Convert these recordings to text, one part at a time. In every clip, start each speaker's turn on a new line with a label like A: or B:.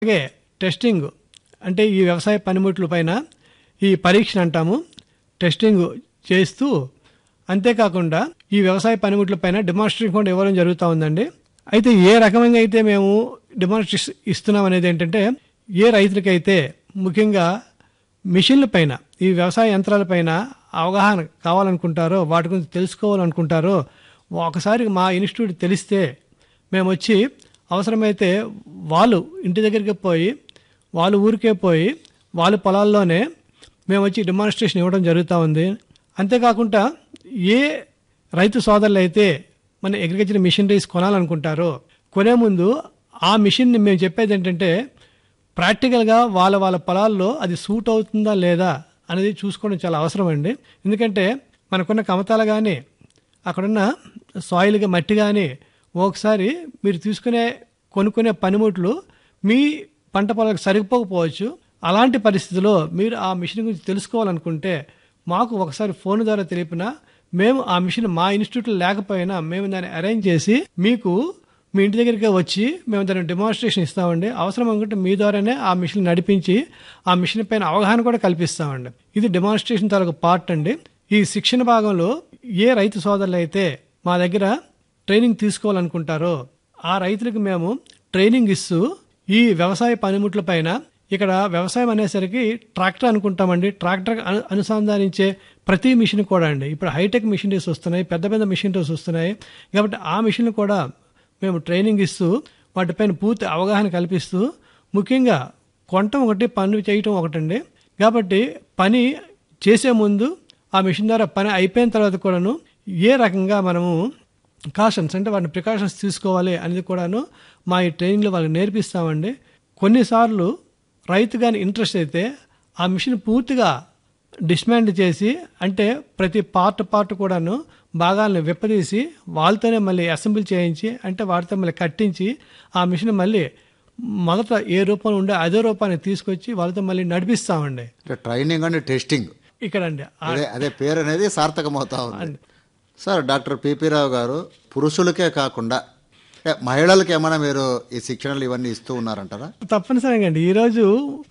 A: అలాగే టెస్టింగ్ అంటే ఈ వ్యవసాయ పనిముట్ల పైన ఈ పరీక్ష అంటాము టెస్టింగ్ చేస్తూ అంతేకాకుండా ఈ వ్యవసాయ పనిముట్ల పైన డెమాన్స్ట్రేషన్ కూడా ఇవ్వడం జరుగుతూ ఉందండి అయితే ఏ రకమంగా అయితే మేము డెమాన్స్ట్రేషన్ ఇస్తున్నాం అనేది ఏంటంటే ఏ రైతులకైతే ముఖ్యంగా మిషన్ల పైన ఈ వ్యవసాయ యంత్రాల పైన అవగాహన కావాలనుకుంటారో వాటి గురించి తెలుసుకోవాలనుకుంటారో ఒకసారి మా ఇన్స్టిట్యూట్ తెలిస్తే మేము వచ్చి అవసరమైతే వాళ్ళు ఇంటి దగ్గరికి పోయి వాళ్ళు ఊరికే పోయి వాళ్ళ పొలాల్లోనే మేము వచ్చి డెమాన్స్ట్రేషన్ ఇవ్వడం జరుగుతూ ఉంది అంతేకాకుండా ఏ రైతు సోదరులు అయితే మన అగ్రికల్చర్ మిషనరీస్ కొనాలనుకుంటారో కొనే ముందు ఆ మిషన్ని మేము చెప్పేది ఏంటంటే ప్రాక్టికల్గా వాళ్ళ వాళ్ళ పొలాల్లో అది సూట్ అవుతుందా లేదా అనేది చూసుకోవడం చాలా అవసరం అండి ఎందుకంటే మనకున్న కమతాలు కానీ అక్కడున్న సాయిల్గా మట్టి కానీ ఒకసారి మీరు తీసుకునే కొనుక్కునే పనిముట్లు మీ పంట పొలాలకు సరిపోకపోవచ్చు అలాంటి పరిస్థితిలో మీరు ఆ మిషన్ గురించి తెలుసుకోవాలనుకుంటే మాకు ఒకసారి ఫోన్ ద్వారా తెలిపినా మేము ఆ మిషన్ మా ఇన్స్టిట్యూట్లో లేకపోయినా మేము దాన్ని అరేంజ్ చేసి మీకు మీ ఇంటి దగ్గరికి వచ్చి మేము దాన్ని డెమాన్స్ట్రేషన్ ఇస్తామండి అవసరం అనుకుంటే మీ ద్వారానే ఆ మిషన్ నడిపించి ఆ మిషన్ పైన అవగాహన కూడా కల్పిస్తామండి ఇది డెమాన్స్ట్రేషన్ తాలూకు పార్ట్ అండి ఈ శిక్షణ భాగంలో ఏ రైతు సోదరులు అయితే మా దగ్గర ట్రైనింగ్ తీసుకోవాలనుకుంటారో ఆ రైతులకు మేము ట్రైనింగ్ ఇస్తూ ఈ వ్యవసాయ పనిముట్ల పైన ఇక్కడ వ్యవసాయం అనేసరికి ట్రాక్టర్ అనుకుంటామండి ట్రాక్టర్ అను అనుసంధానించే ప్రతి మిషన్ కూడా అండి ఇప్పుడు హైటెక్ మిషనరీస్ వస్తున్నాయి పెద్ద పెద్ద మిషనరీస్ వస్తున్నాయి కాబట్టి ఆ మిషన్లు కూడా మేము ట్రైనింగ్ ఇస్తూ వాటిపైన పూర్తి అవగాహన కల్పిస్తూ ముఖ్యంగా కొనటం ఒకటి పని చేయటం ఒకటండి కాబట్టి పని చేసే ముందు ఆ మిషన్ ద్వారా పని అయిపోయిన తర్వాత కూడాను ఏ రకంగా మనము కాషన్స్ అంటే వాటిని ప్రికాషన్స్ తీసుకోవాలి అనేది కూడాను మా ఈ ట్రైనింగ్లో వాళ్ళకి నేర్పిస్తామండి కొన్నిసార్లు రైతు కానీ ఇంట్రెస్ట్ అయితే ఆ మిషన్ పూర్తిగా డిస్మాండ్ చేసి అంటే ప్రతి పార్ట్ పార్ట్ కూడాను భాగాలను విప్పదీసి వాళ్ళతోనే మళ్ళీ అసెంబ్లీ చేయించి అంటే వాటితో మళ్ళీ కట్టించి ఆ మిషన్ మళ్ళీ మొదట ఏ రూపంలో ఉండే అదే రూపాన్ని తీసుకొచ్చి వాళ్ళతో మళ్ళీ నడిపిస్తామండి
B: అంటే ట్రైనింగ్ అండ్ టెస్టింగ్
A: ఇక్కడండి ఆ-
B: అదే అదే పేరు అనేది సార్థకమవుతా ఉంది సార్ డాక్టర్ పిపి రావు గారు పురుషులకే కాకుండా ఏ, మహిళలకు ఏమైనా మీరు ఈ శిక్షణలు ఇవన్నీ ఇస్తూ ఉన్నారంటారా
A: తప్పనిసరిగా అండి ఈరోజు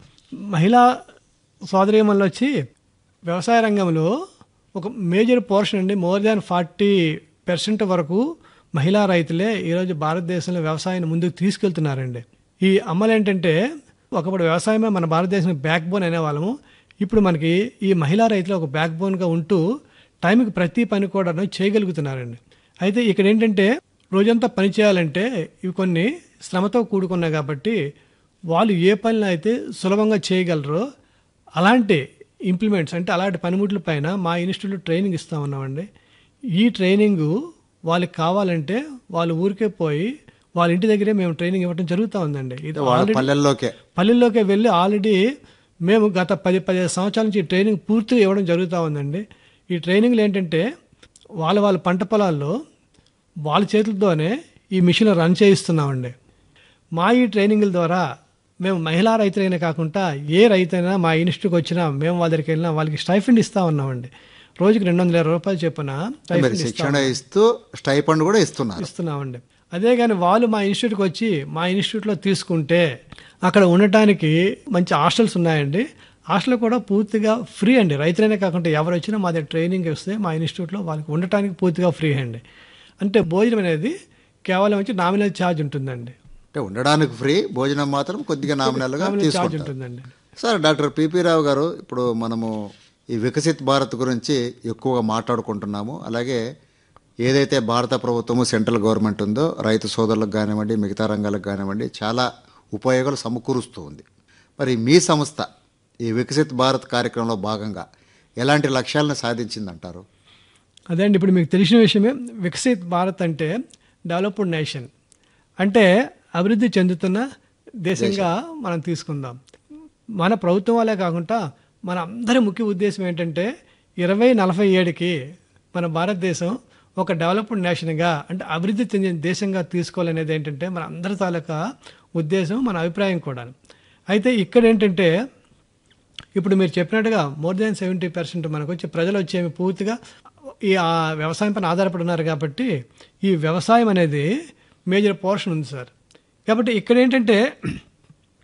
A: మహిళా సోదరీమణులు వచ్చి వ్యవసాయ రంగంలో ఒక మేజర్ పోర్షన్ అండి మోర్ దాన్ ఫార్టీ పర్సెంట్ వరకు మహిళా రైతులే ఈరోజు భారతదేశంలో వ్యవసాయాన్ని ముందుకు తీసుకెళ్తున్నారండి ఈ అమ్మలు ఏంటంటే ఒకప్పుడు వ్యవసాయమే మన భారతదేశం బ్యాక్ బోన్ అనేవాళ్ళము ఇప్పుడు మనకి ఈ మహిళా రైతులు ఒక బ్యాక్ బోన్గా ఉంటూ టైంకి ప్రతి పని కూడా చేయగలుగుతున్నారండి అయితే ఇక్కడ ఏంటంటే రోజంతా పని చేయాలంటే ఇవి కొన్ని శ్రమతో కూడుకున్నాయి కాబట్టి వాళ్ళు ఏ పనిని అయితే సులభంగా చేయగలరో అలాంటి ఇంప్లిమెంట్స్ అంటే అలాంటి పనిముట్ల పైన మా ఇన్స్టిట్యూట్లో ట్రైనింగ్ ఇస్తా ఉన్నామండి ఈ ట్రైనింగు వాళ్ళకి కావాలంటే వాళ్ళు ఊరికే పోయి వాళ్ళ ఇంటి దగ్గరే మేము ట్రైనింగ్ ఇవ్వడం జరుగుతూ ఉందండి ఇది
B: వాళ్ళ
A: ఆల్రెడీ
B: పల్లెల్లోకే
A: పల్లెల్లోకి వెళ్ళి ఆల్రెడీ మేము గత పది పదిహేను సంవత్సరాల నుంచి ఈ ట్రైనింగ్ పూర్తిగా ఇవ్వడం జరుగుతూ ఉందండి ఈ ట్రైనింగ్లు ఏంటంటే వాళ్ళ వాళ్ళ పంట పొలాల్లో వాళ్ళ చేతులతోనే ఈ మిషన్ రన్ చేయిస్తున్నామండి మా ఈ ట్రైనింగ్ల ద్వారా మేము మహిళా రైతులైనా కాకుండా ఏ రైతైనా మా ఇన్స్టిట్యూట్కి వచ్చినా మేము వాళ్ళ దగ్గరికి వెళ్ళినా వాళ్ళకి స్టైఫండ్ ఇస్తా ఉన్నామండి రోజుకి రెండు వందల ఇరవై రూపాయలు చొప్పున
B: మీరు
A: స్టైఫండ్ ఇస్తా
B: శిక్షణ ఇస్తూ స్టైఫండ్ కూడా ఇస్తున్నారు
A: ఇస్తున్నామండి అదే కానీ వాళ్ళు మా ఇన్స్టిట్యూట్కి వచ్చి మా ఇన్స్టిట్యూట్లో తీసుకుంటే అక్కడ ఉండటానికి మంచి హాస్టల్స్ ఉన్నాయండి హాస్టల్ కూడా పూర్తిగా ఫ్రీ అండి రైతులనే కాకుండా ఎవరు వచ్చినా మా దగ్గర ట్రైనింగ్ వస్తే మా ఇన్స్టిట్యూట్లో వాళ్ళకి ఉండటానికి పూర్తిగా ఫ్రీ అండి అంటే భోజనం అనేది కేవలం వచ్చి నామినల్ ఛార్జ్ ఉంటుందండి
B: అంటే ఉండడానికి ఫ్రీ భోజనం మాత్రం కొద్దిగా నామినల్గా
A: నామినల్ ఛార్జ్
B: తీసుకుంటారు
A: ఉంటుందండి
B: సార్ డాక్టర్ పిపి రావు గారు ఇప్పుడు మనము ఈ వికసిత్ భారత్ గురించి ఎక్కువగా మాట్లాడుకుంటున్నాము అలాగే ఏదైతే భారత ప్రభుత్వము సెంట్రల్ గవర్నమెంట్ ఉందో రైతు సోదరులకు కానివ్వండి మిగతా రంగాలకు కానివ్వండి చాలా ఉపయోగాలు సమకూరుస్తూ ఉంది మరి మీ సంస్థ ఈ వికసిత్ భారత్ కార్యక్రమంలో భాగంగా ఎలాంటి లక్ష్యాలను సాధించిందంటారు
A: అదే అండి ఇప్పుడు మీకు తెలిసిన విషయమే వికసిత్ భారత్ అంటే డెవలప్డ్ నేషన్ అంటే అభివృద్ధి చెందుతున్న దేశంగా మనం తీసుకుందాం మన ప్రభుత్వం వాళ్ళే కాకుండా మన అందరి ముఖ్య ఉద్దేశం ఏంటంటే ఇరవై నలభై ఏడుకి మన భారతదేశం ఒక డెవలప్డ్ నేషన్గా అంటే అభివృద్ధి చెందిన దేశంగా తీసుకోవాలనేది ఏంటంటే మన అందరి తాలూకా ఉద్దేశం మన అభిప్రాయం కూడా అయితే ఇక్కడ ఏంటంటే ఇప్పుడు మీరు చెప్పినట్టుగా మోర్ దాన్ సెవెంటీ పర్సెంట్ మనకు వచ్చే ప్రజలు వచ్చేమి పూర్తిగా ఈ ఆ వ్యవసాయం పైన ఆధారపడి ఉన్నారు కాబట్టి ఈ వ్యవసాయం అనేది మేజర్ పోర్షన్ ఉంది సార్ కాబట్టి ఇక్కడ ఏంటంటే